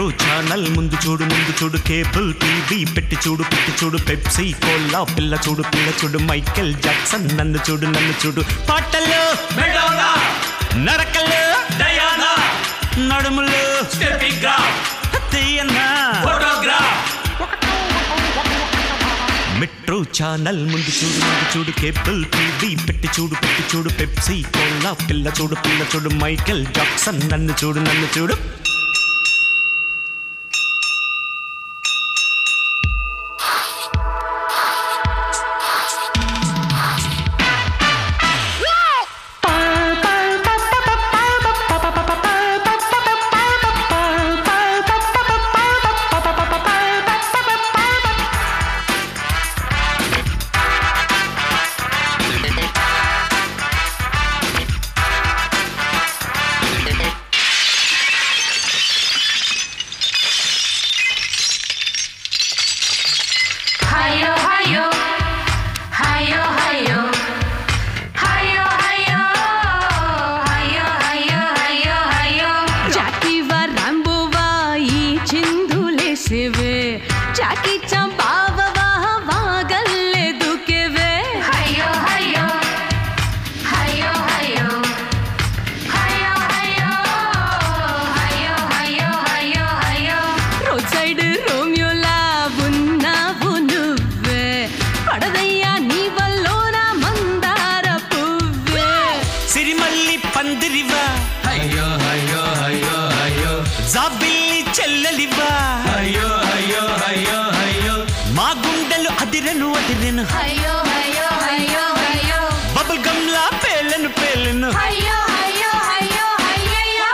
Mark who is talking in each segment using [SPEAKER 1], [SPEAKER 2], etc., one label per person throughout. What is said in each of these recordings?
[SPEAKER 1] Metro channel ముందు చూడు ముందు చూడు కేబుల్ టీవీ పెట్టి చూడు పెట్టి చూడు పెప్సీ కోలా పిల్ల చూడు పిల్ల చూడు మైకేల్ జాక్సన్ నన్ను చూడు నన్ను చూడు పాటలు
[SPEAKER 2] మెడోనా
[SPEAKER 1] నరకలు
[SPEAKER 2] డయానా
[SPEAKER 1] నడుములు
[SPEAKER 2] స్టెపింగ్ గ్రాఫ్
[SPEAKER 1] తీయన్నా
[SPEAKER 2] ఫోటోగ్రాఫ్
[SPEAKER 1] మెట్రో ఛానల్ ముందు చూడు ముందు చూడు కేబుల్ టీవీ పెట్టి చూడు పెట్టి చూడు పెప్సీ కోలా పిల్ల చూడు పిల్ల చూడు మైకేల్ జాక్సన్ నన్ను చూడు నన్ను చూడు
[SPEAKER 3] Hayo, hayo, hayo, hayo, hayo, hayo, hayo, hayo, hayo, hayo.
[SPEAKER 4] జాకీవా రాంబోవా ఈ చిందులేసేవే జాకీ చంపావవా వాగల్లే దుకేవే
[SPEAKER 3] Hayo, hayo, hayo, hayo, hayo, hayo, hayo, hayo, hayo, hayo.
[SPEAKER 4] Road side రోమియోలా ఉన్నావు నువ్వే పడదయ్యా నీ వల్లోన మందార పువ్వే
[SPEAKER 1] సిరిమల్లి పందిరివా
[SPEAKER 2] అయ్యో అయ్యో అయ్యో అయ్యో
[SPEAKER 1] జాబిల్లి చెల్లెలివా
[SPEAKER 2] అయ్యో అయ్యో అయ్యో అయ్యో
[SPEAKER 1] మా గుండెలు అదిరెను అదిరెను
[SPEAKER 3] Hayo, hayo, hayo, hayo.
[SPEAKER 1] Bubble గమ్లా పేలను పేలను
[SPEAKER 3] Hayo, hayo, hayo, hayo.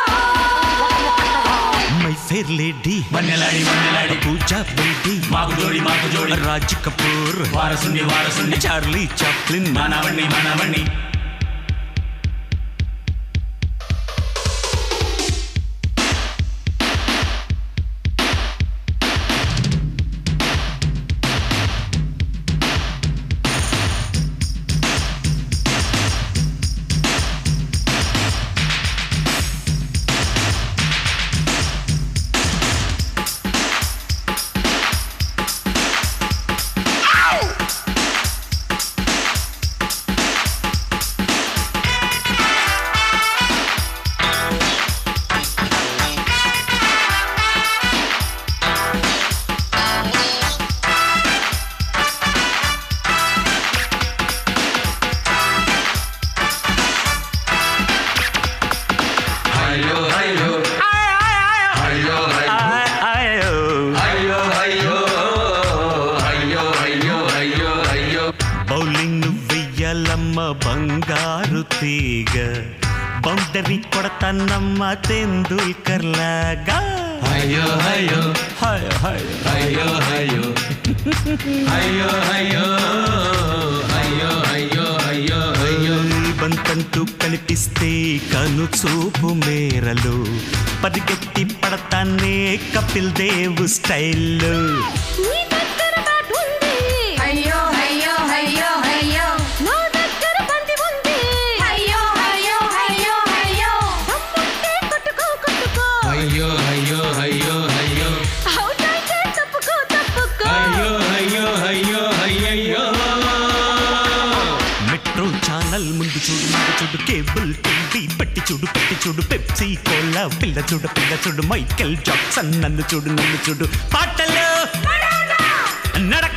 [SPEAKER 1] My fair lady
[SPEAKER 2] మన్నెలాడి మన్నెలాడి
[SPEAKER 1] పూజా బేటీ
[SPEAKER 2] మాకు జోడి మాకు జోడి
[SPEAKER 1] రాజ్ కపూర్
[SPEAKER 2] వారసుని వారసుని
[SPEAKER 1] చార్లీ చాప్లిన్
[SPEAKER 2] మనవణ్ణి మనవణ్ణి అయ్యో అయ్యో అయ్యో
[SPEAKER 1] ఆయో.
[SPEAKER 2] అయ్యో అయ్యో అయ్యో అయ్యో అయ్యో అయ్యో
[SPEAKER 1] బౌలింగ్ వెయ్యాలమ్మ బంగారు తీగ బౌండరీ కొడతానమ్మ తెందుల్కర్ లాగా
[SPEAKER 2] అయ్యో అయ్యో
[SPEAKER 1] హాయ్ హాయ్
[SPEAKER 2] అయ్యో అయ్యో అయ్యో అయ్యో అయ్యో అయ్యో అయ్యో అయ్యో
[SPEAKER 1] బంతంటూ కనిపిస్తే కను చూపు మేరలు పరిగెత్తి పడతానే కపిల్ దేవ్ స్టైల్
[SPEAKER 4] నీ దగ్గర బ్యాట్ ఉంది
[SPEAKER 3] Hayo, hayo, hayo, hayo.
[SPEAKER 4] నా దగ్గర బంతి ఉంది
[SPEAKER 3] Hayo, hayo, hayo, hayo.
[SPEAKER 4] దమ్ముంటే కొట్టుకో కొట్టుకో
[SPEAKER 2] అయ్యో అయ్యో అయ్యో అయ్యో
[SPEAKER 4] అవుట్ అయితే తప్పుకో తప్పుకో
[SPEAKER 2] అయ్యో అయ్యో అయ్యో అయ్యయ్యో
[SPEAKER 1] మెట్రో ఛానల్ ముందు చూడు ముందు చూడు కేబుల్ టీవీ పట్టి చూడు పట్టి చూడు పెప్సీ కోలా పిల్ల చూడు పిల్ల చూడు మైకేల్ జాక్సన్ నన్ను చూడు నన్ను చూడు పాటలు నడక